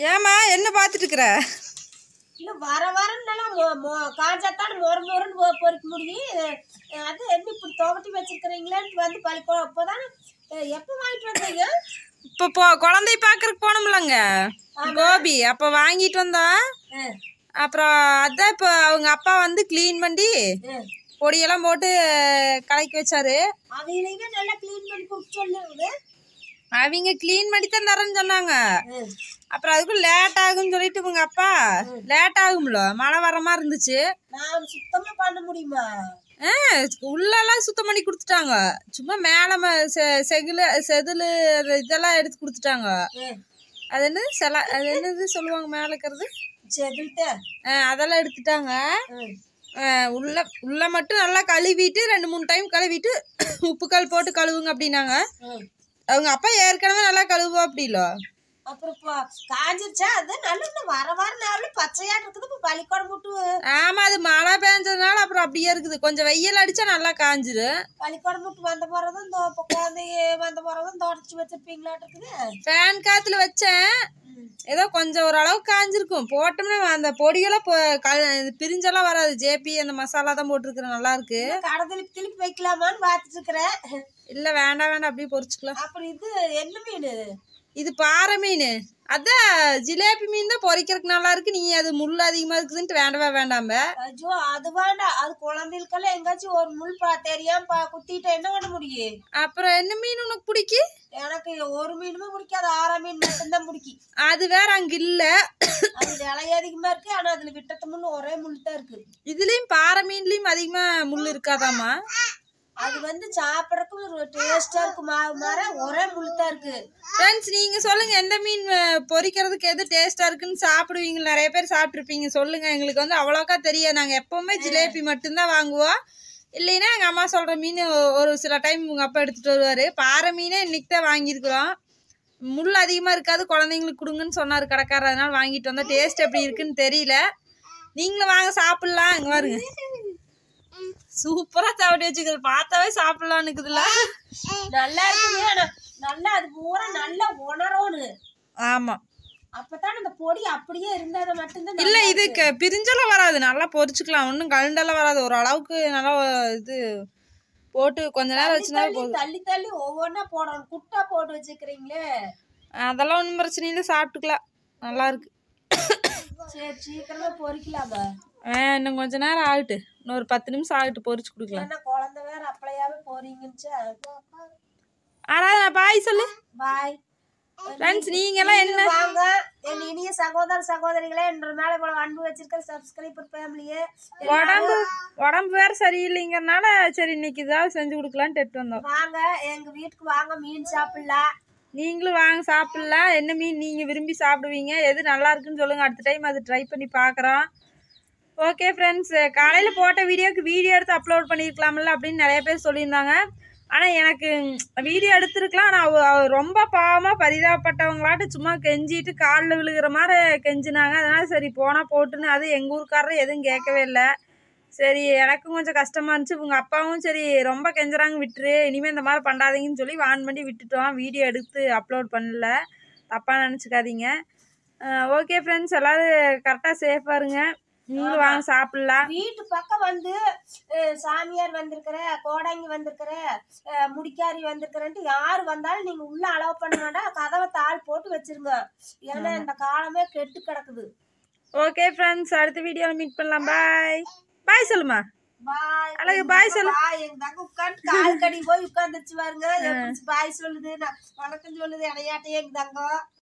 ஏமா என்ன பார்த்துட்டு இருக்கிற இல்ல வர வரன்னாலும் மொ- மொ- காஞ்சாத்தான் மொர மொரன்னு பொ- பொறிக்க முடியும் அஹ் அது என்ன இப்படி துவட்டி வச்சிருக்கிறீங்களேன்னு வந்து பழக்கோ அப்போதான் அஹ் எப்போ வாங்கிட்டு வந்தீங்க இப்போ போ குழந்தை பார்க்கறதுக்கு போனோம்லங்க கோபி அப்போ வாங்கிட்டு வந்தா அஹ் அப்புறம் அதான் இப்போ அவங்க அப்பா வந்து க்ளீன் பண்ணி அஹ் பொடியெல்லாம் போட்டு கலக்கி வச்சாரு அவையிலையுமே நல்லா க்ளீன் பண்ணி கொடுத்து சொல்லுங்க அவங்க க்ளீன் பண்ணி தான் தரேன்னு சொன்னாங்க அஹ் அப்புறம் அதுக்கும் லேட் ஆகும்னு சொல்லிட்டு இவங்க அப்பா லேட் ஆகும்ல மழை வர மாதிரி இருந்துச்சு நான் சுத்தமா பண்ண முடியுமா ஆ, உள்ளெல்லாம் சுத்தம் பண்ணி கொடுத்துட்டாங்க சும்மா மேலே ம- செ- செகுலு செதில் அது இதெல்லாம் எடுத்து கொடுத்துட்டாங்க அஹ் அது என்னது செல அது என்னது சொல்லுவாங்க மேலே இருக்கிறது செதில்ட்ட ஆ, அதெல்லாம் எடுத்துட்டாங்க அஹ் ஆ, உள்ள உள்ள மட்டும் நல்லா கழுவிட்டு ரெண்டு மூணு டைம் கழுவிட்டு உப்பு கல் போட்டு கழுவுங்க அப்படின்னாங்க அஹ் அவங்க அப்பா ஏற்கனவே நல்லா கழுவா அப்படில அப்புறம் இப்போ காஞ்சிருச்சா அது நல்லா இன்னும் வர வர நாள் பச்சையா இருக்குது இப்போ பள்ளிக்கூடம் முட்டு ஆமா அது மழை பெஞ்சதுனால அப்புறம் அப்படியே இருக்குது கொஞ்சம் வெயில் அடிச்சா நல்லா காஞ்சிரு பள்ளிக்கூடம் முட்டு வந்த போறதும் இந்த இப்போ குழந்தைங்க வந்த போறதும் தொடச்சி வச்சிருப்பீங்களாட்டு இருக்குது ஃபேன் காத்துல வச்சேன் ஏதோ கொஞ்சம் ஓரளவுக்கு காஞ்சிருக்கும் போட்டோம்னா அந்த பொடியெல்லாம் பொ- க- இது பிரிஞ்செல்லாம் வராது ஜேபி அந்த மசாலா தான் போட்டிருக்கிறேன் நல்லா இருக்கு கடை திருப்பி திருப்பி வைக்கலாமான்னு பார்த்துட்டு இருக்கிறேன் இல்ல வேண்டாம் வேண்டாம் அப்படியே பொரிச்சுக்கலாம் அப்புறம் இது என்ன மீன் இது பாறை மீன் அதான் ஜிலேபி மீன் தான் பொரிக்கிறதுக்கு நல்லா இருக்கு நீ அது முள் அதிகமா இருக்குதுன்ட்டு வேண்டவே வேண்டாம்ப ஐயோ அது வேண்டாம் அது குழந்தைகளுக்கெல்லாம் எங்காச்சும் ஒரு முள் பா தெரியாம பா குத்திட்டு என்ன பண்ண முடியும் அப்புறம் என்ன மீன் உனக்கு பிடிக்கி எனக்கு ஒரு மீனுமே பிடிக்காது ஆறா மீன் மட்டும்தான் பிடிக்கும் அது வேற அங்க இல்ல அது விலை அதிகமா இருக்கு ஆனா அதுல விட்டத்து முள் ஒரே முள் தான் இருக்கு இதுலயும் பாறை மீன்லயும் அதிகமா முள் இருக்காதாமா அது வந்து சாப்பிடறதுக்கு ஒரு டேஸ்டா இருக்கு மாவு மாற ஒரே முள் தான் இருக்கு ஃப்ரெண்ட்ஸ் நீங்க சொல்லுங்க எந்த மீன் அஹ், பொரிக்கிறதுக்கு எது டேஸ்டா இருக்குன்னு சாப்பிடுவீங்க நிறைய பேர் சாப்பிட்டுருப்பீங்க சொல்லுங்க எங்களுக்கு வந்து அவ்வளோக்கா தெரியாது நாங்க எப்பவுமே ஜிலேபி மட்டும்தான் வாங்குவோம் இல்லைன்னா எங்க அம்மா சொல்ற மீன் ஒ- ஒரு சில டைம் உங்க அப்பா எடுத்துட்டு வருவாரு பாறை மீனே இன்னைக்கு தான் வாங்கியிருக்கிறோம் முள் அதிகமா இருக்காது குழந்தைங்களுக்கு கொடுங்கன்னு சொன்னாரு கடைக்காரர் அதனால வாங்கிட்டு வந்தா டேஸ்ட் எப்படி இருக்குன்னு தெரியல நீங்களும் வாங்க சாப்பிடலாம் இங்க பாருங்க சூப்பரா சாப்பிட்டு வச்சுக்கிறது பார்த்தாவே சாப்பிடலான்னு இருக்குதுல்ல நல்லா இருக்குது ஆனா நல்லா அது பூரா நல்லா உணரோன்னு ஆமா அப்பதான் அந்த பொடி அப்படியே இருந்தாத மட்டும்தான் இல்ல இது க- பிரிஞ்செல்லாம் வராது நல்லா பொரிச்சுக்கலாம் ஒன்றும் கழுண்டெல்லாம் வராது ஒரு அளவுக்கு நல்லா இது போட்டு கொஞ்ச நேரம் வச்சுனா தள்ளி தள்ளி தள்ளி ஒவ்வொன்றா போடணும் குட்டா போட்டு வச்சுக்கிறீங்களே அதெல்லாம் ஒன்றும் பிரச்சனை இல்லை சாப்பிட்டுக்கலாம் நல்லா இருக்கு சரி சீக்கிரமா பொரிக்கலாமா ஆ, இன்னும் கொஞ்ச நேரம் ஆகட்டு இன்னும் ஒரு பத்து நிமிஷம் ஆகட்டு பொரிச்சு கொடுக்கலாம் ஏன்னா குழந்தை வேற அப்பளையாவே போறீங்கன்னு ஆறாவது நான் பாய் சொல்லு பாய் ஃப்ரெண்ட்ஸ் நீங்கெல்லாம் என்ன வாங்க என் இனிய சகோதர சகோதரிகளே என்ற மேல இவ்வளவு அன்பு வச்சிருக்கிற சப்ஸ்கிரைபர் ஃபேமிலியே உடம்பு உடம்பு வேற சரியில்லைங்கிறனால சரி இன்னைக்கு இதாவது செஞ்சு கொடுக்கலான்ட்டு எடுத்து வந்தோம் வாங்க எங்க வீட்டுக்கு வாங்க மீன் சாப்பிடலாம் நீங்களும் வாங்க சாப்பிடலாம் என்ன மீன் நீங்கள் விரும்பி சாப்பிடுவீங்க எது நல்லா இருக்குன்னு சொல்லுங்கள் அடுத்த டைம் அது ட்ரை பண்ணி பார்க்குறோம் ஓகே ஃப்ரெண்ட்ஸ் காலையில் போட்ட வீடியோக்கு வீடியோ எடுத்து அப்லோட் பண்ணியிருக்கலாம்ல அப்படின்னு நிறைய பேர் சொல்லியிருந்தாங்க ஆனால் எனக்கு வீடியோ எடுத்துருக்கலாம் ஆனால் அவ அவ ரொம்ப பாவமாக பரிதாபப்பட்டவங்களாட்ட சும்மா கெஞ்சிட்டு காலில் விழுகிற மாதிரி கெஞ்சினாங்க அதனால் சரி போனால் போட்டுன்னு அது எங்கள் ஊருக்காரர் எதுவும் கேட்கவே இல்லை சரி எனக்கும் கொஞ்சம் கஷ்டமா இருந்துச்சு உங்க அப்பாவும் சரி ரொம்ப கெஞ்சுறாங்க விட்டுரு இனிமே இந்த மாதிரி பண்ணாதீங்கன்னு சொல்லி வான் பண்ணி விட்டுட்டோம் வீடியோ எடுத்து அப்லோட் பண்ணல தப்பா நினச்சிக்காதீங்க ஓகே ஃப்ரெண்ட்ஸ் எல்லாரும் கரெக்டாக சேஃபாக இருங்க நீங்களும் வாங்க சாப்பிடலாம் வீட்டு பக்கம் வந்து அஹ், சாமியார் வந்திருக்கிற கோடாங்கி வந்திருக்கிற அஹ், முடிக்காரி வந்திருக்கிறன்ட்டு யார் வந்தாலும் நீங்க உள்ள அலோவ் பண்ண வேண்டாம் கதவை தாள் போட்டு வச்சிருங்க ஏன்னா இந்த காலமே கெட்டு கிடக்குது ஓகே ஃப்ரெண்ட்ஸ் அடுத்த வீடியோவில் மீட் பண்ணலாம் பாய் பாய் சொல்லுமா பாய் அழகு பாய் சொல்லு பாய் எங்க தங்க உட்காந்து கால் கடி போய் உட்காந்துச்சு பாருங்க எப்படி பாய் சொல்லுது நான் வணக்கம் சொல்லுது இடையாட்டையே எங்க தங்கம்